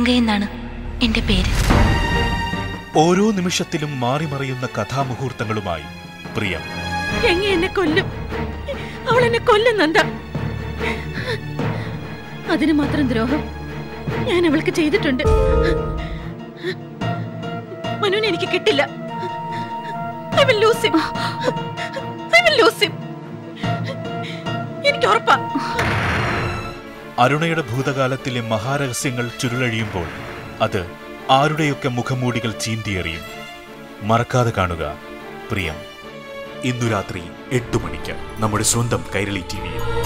ഗംഗ എന്നാണ് എന്റെ പേര് ഓരോ നിമിഷത്തിലും മാറിമറിയുന്ന കഥാമുഹൂർത്തങ്ങളുമായി പ്രിയം ഗംഗ എന്നെ കൊല്ലും അവൾ എന്നെ കൊല്ലും നന്ദ അതിന് മാത്രം ദ്രോഹം ഞാൻ അവൾക്ക് ചെയ്തിട്ടുണ്ട് മനുവിനെ എനിക്ക് കിട്ടില്ല I will lose him I will lose him എനിക്ക് ഉറപ്പാ അരുണയുടെ ഭൂതകാലത്തിലെ മഹാരഹസ്യങ്ങൾ ചുരുളഴിയുമ്പോൾ അത് ആരുടെയൊക്കെ മുഖമൂടികൾ ചീന്തിയെറിയും മറക്കാതെ കാണുക പ്രിയം ഇന്നു രാത്രി എട്ടു മണിക്ക് നമ്മുടെ സ്വന്തം കൈരളി ടി വിയിൽ